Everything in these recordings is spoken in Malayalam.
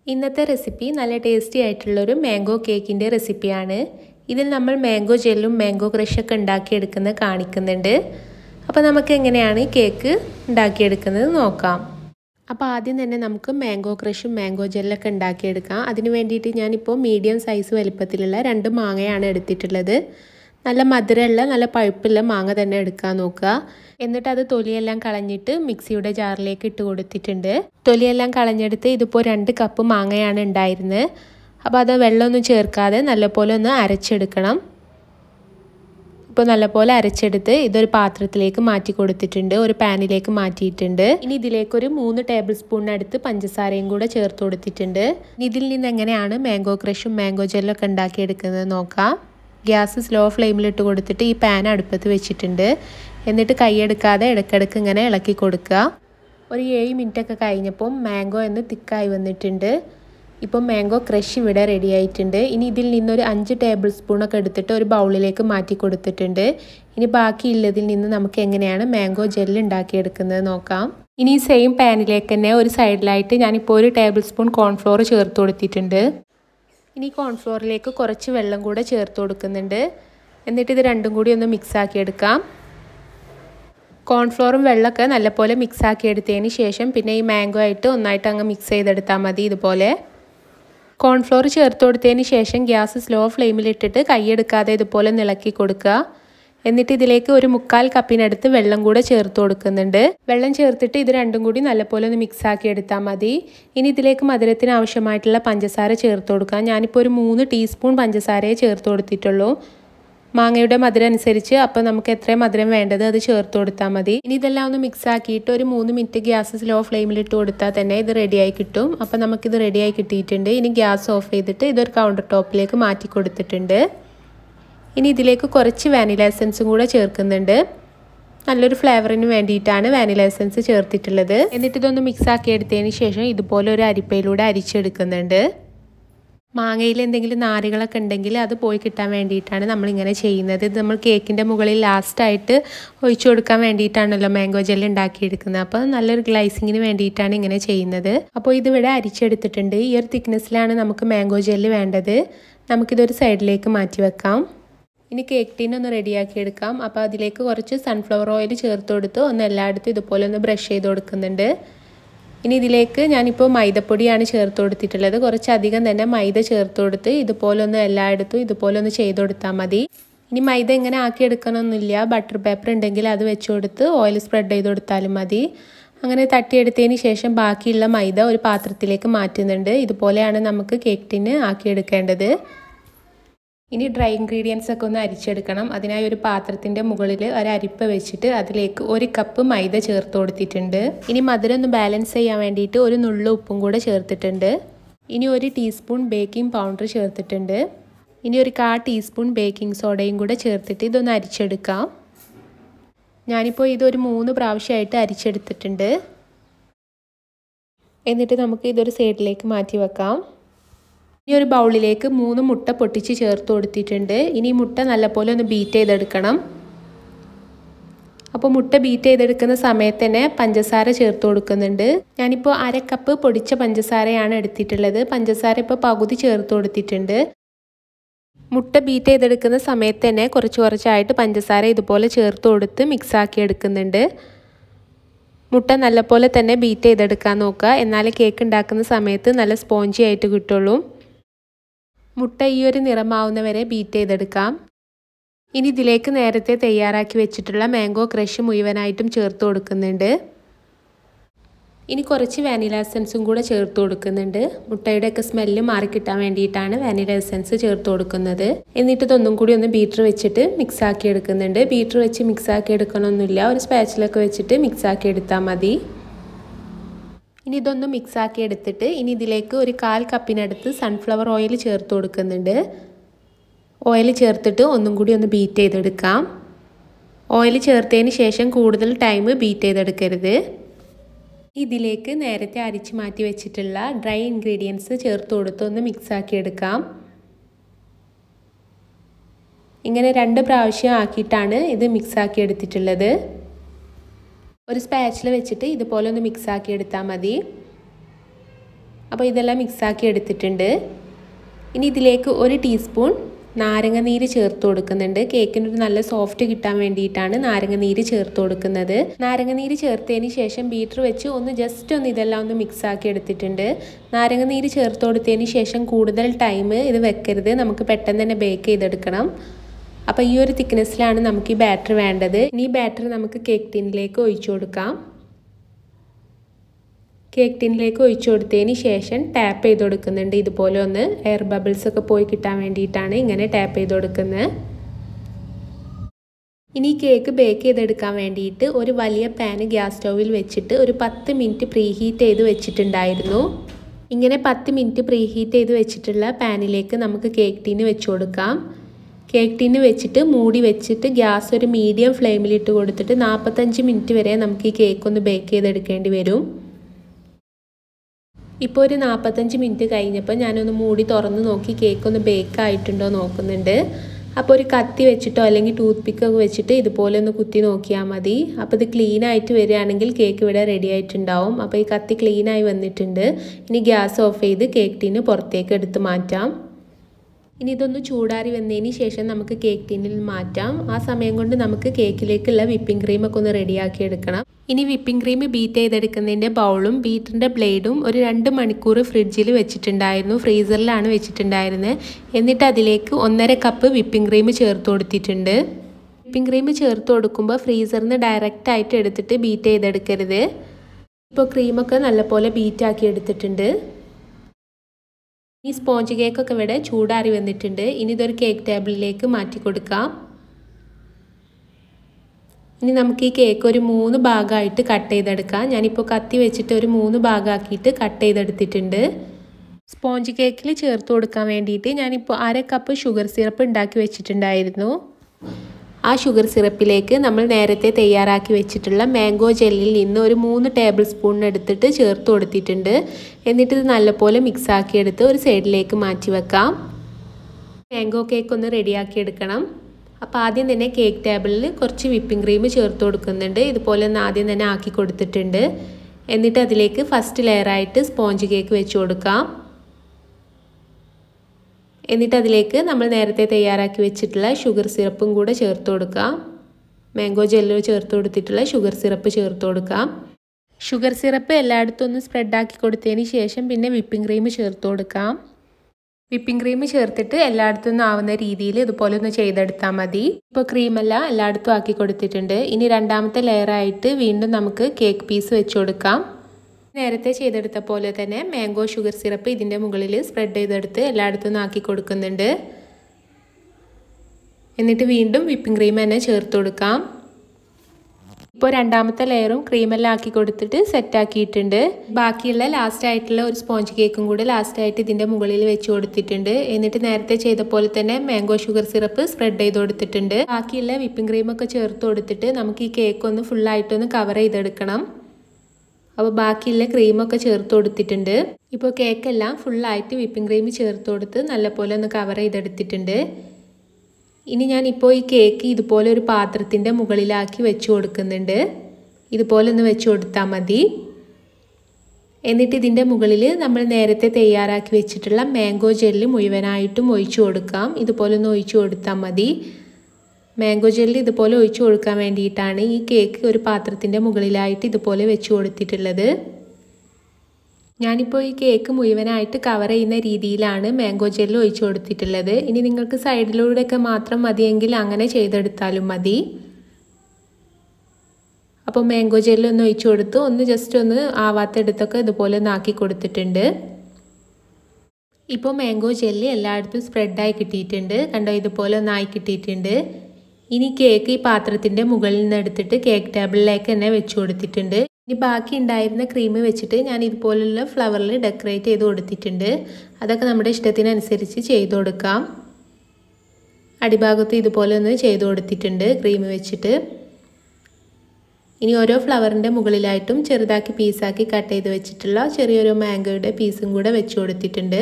ഇന്നത്തെ റെസിപ്പി നല്ല ടേസ്റ്റി ആയിട്ടുള്ളൊരു മാംഗോ കേക്കിൻ്റെ റെസിപ്പിയാണ് ഇതിൽ നമ്മൾ മാംഗോ ജെല്ലും മാംഗോ ക്രഷൊക്കെ ഉണ്ടാക്കിയെടുക്കുന്നത് കാണിക്കുന്നുണ്ട് അപ്പോൾ നമുക്ക് എങ്ങനെയാണ് ഈ കേക്ക് ഉണ്ടാക്കിയെടുക്കുന്നത് നോക്കാം അപ്പോൾ ആദ്യം തന്നെ നമുക്ക് മാംഗോ ക്രഷും മാംഗോ ജെല്ലൊക്കെ ഉണ്ടാക്കിയെടുക്കാം അതിന് വേണ്ടിയിട്ട് ഞാനിപ്പോൾ മീഡിയം സൈസ് വലിപ്പത്തിലുള്ള രണ്ട് മാങ്ങയാണ് എടുത്തിട്ടുള്ളത് നല്ല മധുരമുള്ള നല്ല പഴുപ്പുള്ള മാങ്ങ തന്നെ എടുക്കാൻ നോക്കുക എന്നിട്ട് അത് തൊലിയെല്ലാം കളഞ്ഞിട്ട് മിക്സിയുടെ ജാറിലേക്ക് ഇട്ട് കൊടുത്തിട്ടുണ്ട് തൊലിയെല്ലാം കളഞ്ഞെടുത്ത് ഇതിപ്പോൾ രണ്ട് കപ്പ് മാങ്ങയാണ് ഉണ്ടായിരുന്നത് അപ്പോൾ അത് വെള്ളമൊന്നും ചേർക്കാതെ നല്ലപോലെ ഒന്ന് അരച്ചെടുക്കണം ഇപ്പോൾ നല്ലപോലെ അരച്ചെടുത്ത് ഇതൊരു പാത്രത്തിലേക്ക് മാറ്റി കൊടുത്തിട്ടുണ്ട് ഒരു പാനിലേക്ക് മാറ്റിയിട്ടുണ്ട് ഇനി ഇതിലേക്ക് ഒരു മൂന്ന് ടേബിൾ സ്പൂണിനടുത്ത് പഞ്ചസാരയും കൂടെ ചേർത്ത് കൊടുത്തിട്ടുണ്ട് ഇതിൽ നിന്ന് എങ്ങനെയാണ് മാംഗോ ക്രഷും മാംഗോ ജെല്ലൊക്കെ ഉണ്ടാക്കിയെടുക്കുന്നത് നോക്കാം ഗ്യാസ് സ്ലോ ഫ്ലെയിമിലിട്ട് കൊടുത്തിട്ട് ഈ പാൻ അടുപ്പത്ത് വെച്ചിട്ടുണ്ട് എന്നിട്ട് കൈയെടുക്കാതെ ഇടയ്ക്കിടയ്ക്ക് ഇങ്ങനെ ഇളക്കി കൊടുക്കുക ഒരു ഏഴ് മിനിറ്റൊക്കെ കഴിഞ്ഞപ്പോൾ മാംഗോ എന്ന് തിക്കായി വന്നിട്ടുണ്ട് ഇപ്പം മാംഗോ ക്രഷ് ഇവിടെ റെഡി ആയിട്ടുണ്ട് ഇനി ഇതിൽ നിന്നൊരു അഞ്ച് ടേബിൾ സ്പൂണൊക്കെ എടുത്തിട്ട് ഒരു ബൗളിലേക്ക് മാറ്റി കൊടുത്തിട്ടുണ്ട് ഇനി ബാക്കിയുള്ളതിൽ നിന്ന് നമുക്ക് എങ്ങനെയാണ് മാംഗോ ജെല്ല് ഉണ്ടാക്കിയെടുക്കുന്നത് നോക്കാം ഇനി ഈ സെയിം പാനിലേക്ക് തന്നെ ഒരു സൈഡിലായിട്ട് ഞാനിപ്പോൾ ഒരു ടേബിൾ സ്പൂൺ കോൺഫ്ലോർ ചേർത്ത് കൊടുത്തിട്ടുണ്ട് ഇനി കോൺഫ്ലോറിലേക്ക് കുറച്ച് വെള്ളം കൂടെ ചേർത്ത് കൊടുക്കുന്നുണ്ട് എന്നിട്ട് ഇത് രണ്ടും കൂടി ഒന്ന് മിക്സ് ആക്കി എടുക്കാം കോൺഫ്ലോറും വെള്ളമൊക്കെ നല്ലപോലെ മിക്സ് ആക്കി എടുത്തതിന് ശേഷം പിന്നെ ഈ മാംഗോ ആയിട്ട് ഒന്നായിട്ട് അങ്ങ് മിക്സ് ചെയ്തെടുത്താൽ മതി ഇതുപോലെ കോൺഫ്ലോർ ചേർത്ത് കൊടുത്തതിന് ശേഷം ഗ്യാസ് സ്ലോ ഫ്ലെയിമിലിട്ടിട്ട് കൈയെടുക്കാതെ ഇതുപോലെ നിളക്കി കൊടുക്കുക എന്നിട്ട് ഇതിലേക്ക് ഒരു മുക്കാൽ കപ്പിനടുത്ത് വെള്ളം കൂടെ ചേർത്ത് കൊടുക്കുന്നുണ്ട് വെള്ളം ചേർത്തിട്ട് ഇത് രണ്ടും കൂടി നല്ലപോലെ ഒന്ന് മിക്സ് ആക്കി എടുത്താൽ മതി ഇനി ഇതിലേക്ക് മധുരത്തിന് ആവശ്യമായിട്ടുള്ള പഞ്ചസാര ചേർത്ത് കൊടുക്കാം ഞാനിപ്പോൾ ഒരു മൂന്ന് ടീസ്പൂൺ പഞ്ചസാരയെ ചേർത്ത് കൊടുത്തിട്ടുള്ളൂ മാങ്ങയുടെ മധുരം അനുസരിച്ച് അപ്പോൾ നമുക്ക് എത്രയും മധുരം വേണ്ടത് അത് ചേർത്ത് കൊടുത്താൽ മതി ഇനി ഇതെല്ലാം ഒന്ന് മിക്സ് ആക്കിയിട്ട് ഒരു മൂന്ന് മിനിറ്റ് ഗ്യാസ് സ്ലോ ഫ്ലെയിമിൽ ഇട്ട് കൊടുത്താൽ തന്നെ ഇത് റെഡിയായി കിട്ടും അപ്പോൾ നമുക്കിത് റെഡിയായി കിട്ടിയിട്ടുണ്ട് ഇനി ഗ്യാസ് ഓഫ് ചെയ്തിട്ട് ഇതൊരു കൗണ്ടർ ടോപ്പിലേക്ക് മാറ്റി കൊടുത്തിട്ടുണ്ട് ഇനി ഇതിലേക്ക് കുറച്ച് വാനില എസൻസും കൂടെ ചേർക്കുന്നുണ്ട് നല്ലൊരു ഫ്ലേവറിന് വേണ്ടിയിട്ടാണ് വാനില എസൻസ് ചേർത്തിട്ടുള്ളത് എന്നിട്ട് ഇതൊന്ന് മിക്സ് ആക്കി എടുത്തതിന് ശേഷം ഇതുപോലെ ഒരു അരിപ്പയിലൂടെ അരിച്ചെടുക്കുന്നുണ്ട് മാങ്ങയിൽ എന്തെങ്കിലും നാരുകളൊക്കെ ഉണ്ടെങ്കിൽ അത് പോയി കിട്ടാൻ വേണ്ടിയിട്ടാണ് നമ്മളിങ്ങനെ ചെയ്യുന്നത് ഇത് നമ്മൾ കേക്കിൻ്റെ മുകളിൽ ലാസ്റ്റായിട്ട് ഒഴിച്ചു കൊടുക്കാൻ വേണ്ടിയിട്ടാണല്ലോ മാംഗോ ജെൽ ഉണ്ടാക്കിയെടുക്കുന്നത് അപ്പോൾ നല്ലൊരു ഗ്ലൈസിങ്ങിന് വേണ്ടിയിട്ടാണ് ഇങ്ങനെ ചെയ്യുന്നത് അപ്പോൾ ഇതിവിടെ അരിച്ചെടുത്തിട്ടുണ്ട് ഈ ഒരു തിക്നെസ്സിലാണ് നമുക്ക് മാംഗോ ജെല്ല് വേണ്ടത് നമുക്കിതൊരു സൈഡിലേക്ക് മാറ്റി വെക്കാം ഇനി കേക്ക് ടീൻ ഒന്ന് റെഡിയാക്കി എടുക്കാം അപ്പോൾ അതിലേക്ക് കുറച്ച് സൺഫ്ലവർ ഓയിൽ ചേർത്ത് കൊടുത്ത് ഒന്ന് എല്ലായിടത്തും ഇതുപോലെ ഒന്ന് ബ്രഷ് ചെയ്ത് കൊടുക്കുന്നുണ്ട് ഇനി ഇതിലേക്ക് ഞാനിപ്പോൾ മൈദപ്പൊടിയാണ് ചേർത്ത് കൊടുത്തിട്ടുള്ളത് കുറച്ചധികം തന്നെ മൈദ ചേർത്ത് കൊടുത്ത് ഇതുപോലെ ഒന്ന് എല്ലായിടത്തും ഇതുപോലെ ഒന്ന് ചെയ്ത് കൊടുത്താൽ മതി ഇനി മൈദ എങ്ങനെ ആക്കിയെടുക്കണമെന്നില്ല ബട്ടർ പേപ്പർ ഉണ്ടെങ്കിൽ അത് വെച്ച് കൊടുത്ത് ഓയിൽ സ്പ്രെഡ് ചെയ്ത് കൊടുത്താലും മതി അങ്ങനെ തട്ടിയെടുത്തതിന് ശേഷം ബാക്കിയുള്ള മൈദ ഒരു പാത്രത്തിലേക്ക് മാറ്റുന്നുണ്ട് ഇതുപോലെയാണ് നമുക്ക് കേക്ക് ടിന് ആക്കിയെടുക്കേണ്ടത് ഇനി ഡ്രൈ ഇൻഗ്രീഡിയൻസ് ഒക്കെ ഒന്ന് അരിച്ചെടുക്കണം അതിനായി ഒരു പാത്രത്തിൻ്റെ മുകളിൽ ഒരു അരിപ്പ വെച്ചിട്ട് അതിലേക്ക് ഒരു കപ്പ് മൈദ ചേർത്ത് കൊടുത്തിട്ടുണ്ട് ഇനി മധുരം ഒന്ന് ബാലൻസ് ചെയ്യാൻ വേണ്ടിയിട്ട് ഒരു നുള്ളു ഉപ്പും കൂടെ ചേർത്തിട്ടുണ്ട് ഇനി ഒരു ടീസ്പൂൺ ബേക്കിംഗ് പൗഡർ ചേർത്തിട്ടുണ്ട് ഇനി ഒരു കാ ടീസ്പൂൺ ബേക്കിംഗ് സോഡയും കൂടെ ചേർത്തിട്ട് ഇതൊന്ന് അരിച്ചെടുക്കാം ഞാനിപ്പോൾ ഇതൊരു മൂന്ന് പ്രാവശ്യമായിട്ട് അരിച്ചെടുത്തിട്ടുണ്ട് എന്നിട്ട് നമുക്ക് ഇതൊരു സൈഡിലേക്ക് മാറ്റി വെക്കാം ഇനി ഒരു ബൗളിലേക്ക് മൂന്ന് മുട്ട പൊട്ടിച്ച് ചേർത്ത് കൊടുത്തിട്ടുണ്ട് ഇനി മുട്ട നല്ലപോലെ ഒന്ന് ബീറ്റ് ചെയ്തെടുക്കണം അപ്പോൾ മുട്ട ബീറ്റ് ചെയ്തെടുക്കുന്ന സമയത്ത് തന്നെ പഞ്ചസാര ചേർത്ത് കൊടുക്കുന്നുണ്ട് ഞാനിപ്പോൾ അര കപ്പ് പൊടിച്ച പഞ്ചസാരയാണ് എടുത്തിട്ടുള്ളത് പഞ്ചസാര ഇപ്പോൾ പകുതി ചേർത്ത് കൊടുത്തിട്ടുണ്ട് മുട്ട ബീറ്റ് ചെയ്തെടുക്കുന്ന സമയത്ത് തന്നെ കുറച്ച് കുറച്ചായിട്ട് പഞ്ചസാര ഇതുപോലെ ചേർത്ത് കൊടുത്ത് മിക്സ് ആക്കി എടുക്കുന്നുണ്ട് മുട്ട നല്ലപോലെ തന്നെ ബീറ്റ് ചെയ്തെടുക്കാൻ നോക്കുക എന്നാലേ കേക്ക് ഉണ്ടാക്കുന്ന സമയത്ത് നല്ല സ്പോഞ്ചി ആയിട്ട് കിട്ടുള്ളൂ മുട്ട ഈ ഒരു നിറമാവുന്നവരെ ബീറ്റ് ചെയ്തെടുക്കാം ഇനി ഇതിലേക്ക് നേരത്തെ തയ്യാറാക്കി വെച്ചിട്ടുള്ള മാംഗോ ക്രഷ് മുഴുവനായിട്ടും ചേർത്ത് കൊടുക്കുന്നുണ്ട് ഇനി കുറച്ച് വാനില എസൻസും കൂടെ ചേർത്ത് കൊടുക്കുന്നുണ്ട് മുട്ടയുടെയൊക്കെ സ്മെല്ല് മാറിക്കിട്ടാൻ വേണ്ടിയിട്ടാണ് വാനില എസൻസ് ചേർത്ത് കൊടുക്കുന്നത് എന്നിട്ട് ഇതൊന്നും കൂടി ഒന്ന് ബീറ്റർ വെച്ചിട്ട് മിക്സ് ആക്കി എടുക്കുന്നുണ്ട് ബീറ്റർ വെച്ച് മിക്സ് ആക്കി എടുക്കണമെന്നില്ല ഒരു സ്പാച്ചിലൊക്കെ വെച്ചിട്ട് മിക്സ് ആക്കി എടുത്താൽ മതി ഇനി ഇതൊന്ന് മിക്സ് ആക്കി എടുത്തിട്ട് ഇനി ഇതിലേക്ക് ഒരു കാൽ കപ്പിനടുത്ത് സൺഫ്ലവർ ഓയിൽ ചേർത്ത് കൊടുക്കുന്നുണ്ട് ഓയിൽ ചേർത്തിട്ട് ഒന്നും കൂടി ഒന്ന് ബീറ്റ് ചെയ്തെടുക്കാം ഓയിൽ ചേർത്തതിന് ശേഷം കൂടുതൽ ടൈം ബീറ്റ് ചെയ്തെടുക്കരുത് ഇതിലേക്ക് നേരത്തെ അരിച്ച് മാറ്റി വെച്ചിട്ടുള്ള ഡ്രൈ ഇൻഗ്രീഡിയൻസ് ചേർത്ത് കൊടുത്ത് ഒന്ന് മിക്സ് ആക്കി എടുക്കാം ഇങ്ങനെ രണ്ട് പ്രാവശ്യം ആക്കിയിട്ടാണ് ഇത് മിക്സ് ആക്കി എടുത്തിട്ടുള്ളത് ഒരു സ്പാച്ചിൽ വെച്ചിട്ട് ഇതുപോലെ ഒന്ന് മിക്സ് ആക്കി എടുത്താൽ മതി അപ്പോൾ ഇതെല്ലാം മിക്സാക്കി എടുത്തിട്ടുണ്ട് ഇനി ഇതിലേക്ക് ഒരു ടീസ്പൂൺ നാരങ്ങ നീര് ചേർത്ത് കൊടുക്കുന്നുണ്ട് കേക്കിന് ഒരു നല്ല സോഫ്റ്റ് കിട്ടാൻ വേണ്ടിയിട്ടാണ് നാരങ്ങ നീര് ചേർത്ത് കൊടുക്കുന്നത് നാരങ്ങ നീര് ചേർത്തതിന് ശേഷം ബീറ്റർ വെച്ച് ഒന്ന് ജസ്റ്റ് ഒന്ന് ഇതെല്ലാം ഒന്ന് മിക്സ് ആക്കി എടുത്തിട്ടുണ്ട് നാരങ്ങ നീര് ചേർത്ത് കൊടുത്തതിന് ശേഷം കൂടുതൽ ടൈം ഇത് വെക്കരുത് നമുക്ക് പെട്ടെന്ന് തന്നെ ബേക്ക് ചെയ്തെടുക്കണം അപ്പോൾ ഈ ഒരു തിക്നെസ്സിലാണ് നമുക്ക് ഈ ബാറ്റർ വേണ്ടത് ഇനി ഈ ബാറ്റർ നമുക്ക് കേക്ക് ടിന്നിലേക്ക് ഒഴിച്ചു കൊടുക്കാം കേക്ക് ടിന്നിലേക്ക് ഒഴിച്ചു കൊടുത്തതിന് ശേഷം ടാപ്പ് ചെയ്ത് കൊടുക്കുന്നുണ്ട് ഇതുപോലെ ഒന്ന് എയർ ബബിൾസ് ഒക്കെ പോയി കിട്ടാൻ വേണ്ടിയിട്ടാണ് ഇങ്ങനെ ടാപ്പ് ചെയ്ത് കൊടുക്കുന്നത് ഇനി കേക്ക് ബേക്ക് ചെയ്തെടുക്കാൻ വേണ്ടിയിട്ട് ഒരു വലിയ പാന് ഗ്യാസ് സ്റ്റൗവിൽ വെച്ചിട്ട് ഒരു പത്ത് മിനിറ്റ് പ്രീ ഹീറ്റ് ചെയ്ത് വെച്ചിട്ടുണ്ടായിരുന്നു ഇങ്ങനെ പത്ത് മിനിറ്റ് പ്രീ ഹീറ്റ് ചെയ്ത് വെച്ചിട്ടുള്ള പാനിലേക്ക് നമുക്ക് കേക്ക് ടീന് വെച്ച് കൊടുക്കാം കേക്ക് ടീന് വെച്ചിട്ട് മൂടി വെച്ചിട്ട് ഗ്യാസ് ഒരു മീഡിയം ഫ്ലെയിമിലിട്ട് കൊടുത്തിട്ട് നാൽപ്പത്തഞ്ച് മിനിറ്റ് വരെ നമുക്ക് ഈ കേക്ക് ഒന്ന് ബേക്ക് ചെയ്തെടുക്കേണ്ടി വരും ഇപ്പോൾ ഒരു നാൽപ്പത്തഞ്ച് മിനിറ്റ് കഴിഞ്ഞപ്പോൾ ഞാനൊന്ന് മൂടി തുറന്ന് നോക്കി കേക്ക് ഒന്ന് ബേക്ക് ആയിട്ടുണ്ടോ നോക്കുന്നുണ്ട് അപ്പോൾ ഒരു കത്തി വെച്ചിട്ടോ അല്ലെങ്കിൽ ടൂത്ത് പിക്കൊക്കെ വെച്ചിട്ട് ഇതുപോലെ ഒന്ന് കുത്തി നോക്കിയാൽ മതി അപ്പോൾ ഇത് ക്ലീൻ ആയിട്ട് വരികയാണെങ്കിൽ കേക്ക് ഇവിടെ റെഡി ആയിട്ടുണ്ടാവും അപ്പോൾ ഈ കത്തി ക്ലീൻ ആയി വന്നിട്ടുണ്ട് ഇനി ഗ്യാസ് ഓഫ് ചെയ്ത് കേക്ക് ടീന് പുറത്തേക്ക് എടുത്ത് മാറ്റാം ഇനി ഇതൊന്ന് ചൂടാറി വന്നതിന് ശേഷം നമുക്ക് കേക്ക് ടീനിൽ മാറ്റാം ആ സമയം കൊണ്ട് നമുക്ക് കേക്കിലേക്കുള്ള വിപ്പിംഗ് ക്രീമൊക്കെ ഒന്ന് റെഡിയാക്കി എടുക്കണം ഇനി വിപ്പിംഗ് ക്രീം ബീറ്റ് ചെയ്തെടുക്കുന്നതിൻ്റെ ബൗളും ബീറ്ററിൻ്റെ ബ്ലേഡും ഒരു രണ്ട് മണിക്കൂർ ഫ്രിഡ്ജിൽ വെച്ചിട്ടുണ്ടായിരുന്നു ഫ്രീസറിലാണ് വെച്ചിട്ടുണ്ടായിരുന്നത് എന്നിട്ട് അതിലേക്ക് ഒന്നര കപ്പ് വിപ്പിംഗ് ക്രീം ചേർത്ത് കൊടുത്തിട്ടുണ്ട് വിപ്പിംഗ് ക്രീം ചേർത്ത് കൊടുക്കുമ്പോൾ ഫ്രീസറിൽ നിന്ന് ഡയറക്റ്റ് ആയിട്ട് എടുത്തിട്ട് ബീറ്റ് ചെയ്തെടുക്കരുത് ഇപ്പോൾ ക്രീമൊക്കെ നല്ലപോലെ ബീറ്റാക്കി എടുത്തിട്ടുണ്ട് ഈ സ്പോഞ്ച് കേക്കൊക്കെ ഇവിടെ ചൂടാറി വന്നിട്ടുണ്ട് ഇനി ഇതൊരു കേക്ക് ടേബിളിലേക്ക് മാറ്റി കൊടുക്കാം ഇനി നമുക്ക് ഈ കേക്ക് ഒരു മൂന്ന് ഭാഗമായിട്ട് കട്ട് ചെയ്തെടുക്കാം ഞാനിപ്പോൾ കത്തി വെച്ചിട്ട് ഒരു മൂന്ന് ഭാഗമാക്കിയിട്ട് കട്ട് ചെയ്തെടുത്തിട്ടുണ്ട് സ്പോഞ്ച് കേക്കിൽ ചേർത്ത് കൊടുക്കാൻ വേണ്ടിയിട്ട് ഞാനിപ്പോൾ അര കപ്പ് ഷുഗർ സിറപ്പ് ഉണ്ടാക്കി വെച്ചിട്ടുണ്ടായിരുന്നു ആ ഷുഗർ സിറപ്പിലേക്ക് നമ്മൾ നേരത്തെ തയ്യാറാക്കി വെച്ചിട്ടുള്ള മാംഗോ ജെല്ലിൽ നിന്ന് ഒരു മൂന്ന് ടേബിൾ സ്പൂൺ എടുത്തിട്ട് ചേർത്ത് കൊടുത്തിട്ടുണ്ട് എന്നിട്ട് ഇത് നല്ലപോലെ മിക്സ് ആക്കിയെടുത്ത് ഒരു സൈഡിലേക്ക് മാറ്റി വെക്കാം മാംഗോ കേക്ക് ഒന്ന് റെഡിയാക്കി എടുക്കണം അപ്പോൾ ആദ്യം തന്നെ കേക്ക് ടേബിളിൽ കുറച്ച് വിപ്പിംഗ് ക്രീം ചേർത്ത് കൊടുക്കുന്നുണ്ട് ഇതുപോലെ ഒന്ന് ആദ്യം തന്നെ ആക്കി കൊടുത്തിട്ടുണ്ട് എന്നിട്ട് അതിലേക്ക് ഫസ്റ്റ് ലെയറായിട്ട് സ്പോഞ്ച് കേക്ക് വെച്ച് കൊടുക്കാം എന്നിട്ട് അതിലേക്ക് നമ്മൾ നേരത്തെ തയ്യാറാക്കി വെച്ചിട്ടുള്ള ഷുഗർ സിറപ്പും കൂടെ ചേർത്ത് കൊടുക്കാം മാംഗോ ജെല്ലോ ചേർത്ത് കൊടുത്തിട്ടുള്ള ഷുഗർ സിറപ്പ് ചേർത്ത് കൊടുക്കാം ഷുഗർ സിറപ്പ് എല്ലായിടത്തും ഒന്ന് സ്പ്രെഡാക്കി കൊടുത്തതിന് ശേഷം പിന്നെ വിപ്പിംഗ് ക്രീം ചേർത്ത് കൊടുക്കാം വിപ്പിംഗ് ക്രീം ചേർത്തിട്ട് എല്ലായിടത്തും നിന്ന് ആവുന്ന രീതിയിൽ ഇതുപോലെ ഒന്ന് ചെയ്തെടുത്താൽ മതി ഇപ്പോൾ ക്രീമെല്ലാം എല്ലായിടത്തും ആക്കി കൊടുത്തിട്ടുണ്ട് ഇനി രണ്ടാമത്തെ ലെയറായിട്ട് വീണ്ടും നമുക്ക് കേക്ക് പീസ് വെച്ച് കൊടുക്കാം നേരത്തെ ചെയ്തെടുത്ത പോലെ തന്നെ മാംഗോ ഷുഗർ സിറപ്പ് ഇതിൻ്റെ മുകളിൽ സ്പ്രെഡ് ചെയ്തെടുത്ത് എല്ലായിടത്തും നിന്ന് ആക്കി കൊടുക്കുന്നുണ്ട് എന്നിട്ട് വീണ്ടും വിപ്പിംഗ് ക്രീം തന്നെ ചേർത്ത് കൊടുക്കാം ഇപ്പോൾ രണ്ടാമത്തെ ലെയറും ക്രീമെല്ലാം ആക്കി കൊടുത്തിട്ട് സെറ്റാക്കിയിട്ടുണ്ട് ബാക്കിയുള്ള ലാസ്റ്റ് ആയിട്ടുള്ള ഒരു സ്പോഞ്ച് കേക്കും കൂടെ ലാസ്റ്റ് ആയിട്ട് ഇതിൻ്റെ മുകളിൽ വെച്ച് കൊടുത്തിട്ടുണ്ട് എന്നിട്ട് നേരത്തെ ചെയ്ത പോലെ തന്നെ മാംഗോ ഷുഗർ സിറപ്പ് സ്പ്രെഡ് ചെയ്ത് കൊടുത്തിട്ടുണ്ട് ബാക്കിയുള്ള വിപ്പിംഗ് ക്രീമൊക്കെ ചേർത്ത് കൊടുത്തിട്ട് നമുക്ക് ഈ കേക്ക് ഒന്ന് ഫുള്ളായിട്ടൊന്ന് കവർ ചെയ്തെടുക്കണം അപ്പോൾ ബാക്കിയുള്ള ക്രീമൊക്കെ ചേർത്ത് കൊടുത്തിട്ടുണ്ട് ഇപ്പോൾ കേക്കെല്ലാം ഫുള്ളായിട്ട് വിപ്പിംഗ് ക്രീം ചേർത്ത് കൊടുത്ത് നല്ലപോലെ ഒന്ന് കവർ ചെയ്തെടുത്തിട്ടുണ്ട് ഇനി ഞാൻ ഇപ്പോൾ ഈ കേക്ക് ഇതുപോലെ ഒരു പാത്രത്തിൻ്റെ മുകളിലാക്കി വെച്ച് കൊടുക്കുന്നുണ്ട് ഇതുപോലെ ഒന്ന് വെച്ച് കൊടുത്താൽ മതി എന്നിട്ട് ഇതിൻ്റെ മുകളിൽ നമ്മൾ നേരത്തെ തയ്യാറാക്കി വെച്ചിട്ടുള്ള മാംഗോ ജെല്ല് മുഴുവനായിട്ടും ഒഴിച്ചു കൊടുക്കാം ഇതുപോലെ ഒന്ന് ഒഴിച്ചു കൊടുത്താൽ മതി മാംഗോ ജെല്ല് ഇതുപോലെ ഒഴിച്ചു കൊടുക്കാൻ വേണ്ടിയിട്ടാണ് ഈ കേക്ക് ഒരു പാത്രത്തിൻ്റെ മുകളിലായിട്ട് ഇതുപോലെ വെച്ച് കൊടുത്തിട്ടുള്ളത് ഞാനിപ്പോൾ ഈ കേക്ക് മുഴുവനായിട്ട് കവർ ചെയ്യുന്ന രീതിയിലാണ് മാംഗോ ജെല്ല് ഒഴിച്ചു കൊടുത്തിട്ടുള്ളത് ഇനി നിങ്ങൾക്ക് സൈഡിലൂടെയൊക്കെ മാത്രം മതിയെങ്കിൽ അങ്ങനെ ചെയ്തെടുത്താലും മതി അപ്പോൾ മാംഗോ ജെല്ല് ഒന്ന് ഒഴിച്ചു കൊടുത്ത് ഒന്ന് ജസ്റ്റ് ഒന്ന് ആവാത്തടുത്തൊക്കെ ഇതുപോലെ ഒന്ന് ആക്കി കൊടുത്തിട്ടുണ്ട് ഇപ്പോൾ മാംഗോ ജെല്ലി എല്ലായിടത്തും സ്പ്രെഡായി കിട്ടിയിട്ടുണ്ട് കണ്ടോ ഇതുപോലെ ഒന്നായി കിട്ടിയിട്ടുണ്ട് ഇനി കേക്ക് ഈ പാത്രത്തിൻ്റെ മുകളിൽ നിന്ന് എടുത്തിട്ട് കേക്ക് ടേബിളിലേക്ക് തന്നെ വെച്ച് കൊടുത്തിട്ടുണ്ട് ഇനി ബാക്കി ഉണ്ടായിരുന്ന ക്രീം വെച്ചിട്ട് ഞാൻ ഇതുപോലുള്ള ഫ്ലവറിൽ ഡെക്കറേറ്റ് ചെയ്ത് കൊടുത്തിട്ടുണ്ട് അതൊക്കെ നമ്മുടെ ഇഷ്ടത്തിനനുസരിച്ച് ചെയ്ത് കൊടുക്കാം അടിഭാഗത്ത് ഇതുപോലെ ഒന്ന് ചെയ്ത് കൊടുത്തിട്ടുണ്ട് ക്രീം വെച്ചിട്ട് ഇനി ഓരോ ഫ്ലവറിൻ്റെ മുകളിലായിട്ടും ചെറുതാക്കി പീസാക്കി കട്ട് ചെയ്ത് വെച്ചിട്ടുള്ള ചെറിയൊരു മാംഗോയുടെ പീസും കൂടെ വെച്ച് കൊടുത്തിട്ടുണ്ട്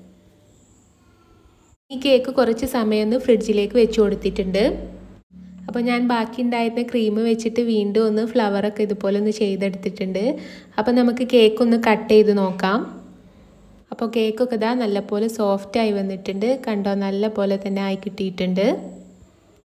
ഈ കേക്ക് കുറച്ച് സമയം ഒന്ന് ഫ്രിഡ്ജിലേക്ക് വെച്ച് കൊടുത്തിട്ടുണ്ട് അപ്പോൾ ഞാൻ ബാക്കി ഉണ്ടായിരുന്ന ക്രീം വെച്ചിട്ട് വീണ്ടും ഒന്ന് ഫ്ലവറൊക്കെ ഇതുപോലെ ഒന്ന് ചെയ്തെടുത്തിട്ടുണ്ട് അപ്പോൾ നമുക്ക് കേക്ക് ഒന്ന് കട്ട് ചെയ്ത് നോക്കാം അപ്പോൾ കേക്കൊക്കെ ഇതാ നല്ലപോലെ സോഫ്റ്റായി വന്നിട്ടുണ്ട് കണ്ടോ നല്ല പോലെ തന്നെ ആയി കിട്ടിയിട്ടുണ്ട്